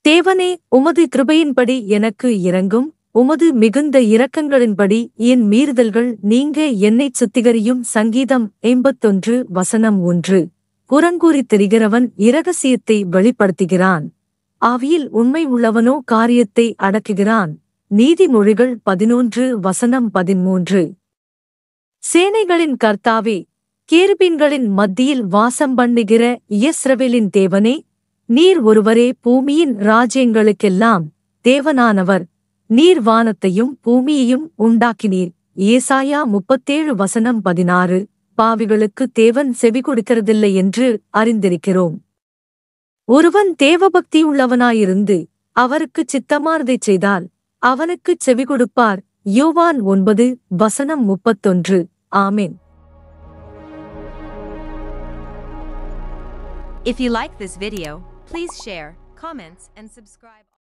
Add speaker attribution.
Speaker 1: தேவனே உமது கிருபையின்படி எனக்கு இரங்கும் உமது மிகுந்த இரக்கங்களின்படி என் மீறுதல்கள் நீங்க என்னைச் சுத்திகரியும் சங்கீதம் எண்பத்தொன்று வசனம் ஒன்று புறங்கூறித் திரிகிறவன் இரகசியத்தை வெளிப்படுத்துகிறான் ஆவியில் உண்மை உள்ளவனோ காரியத்தை அடக்குகிறான் நீதிமொழிகள் பதினொன்று வசனம் பதிமூன்று சேனைகளின் கர்த்தாவே கேருபீன்களின் மத்தியில் வாசம் பண்ணுகிற இயஸ்ரவேலின் தேவனே நீர் ஒருவரே பூமியின் ராஜ்யங்களுக்கெல்லாம் தேவனானவர் நீர் வானத்தையும் பூமியையும் உண்டாக்கினீர் ஏசாயா முப்பத்தேழு வசனம் பதினாறு பாவிகளுக்கு தேவன் செவி கொடுக்கிறதில்லை என்று அறிந்திருக்கிறோம் ஒருவன் தேவபக்தி உள்ளவனாயிருந்து அவருக்கு சித்தமானதைச் செய்தால் அவனுக்குச் செவி கொடுப்பார் யோவான் ஒன்பது வசனம் முப்பத்தொன்று ஆமென்
Speaker 2: If you like this video, please share, comments, and subscribe.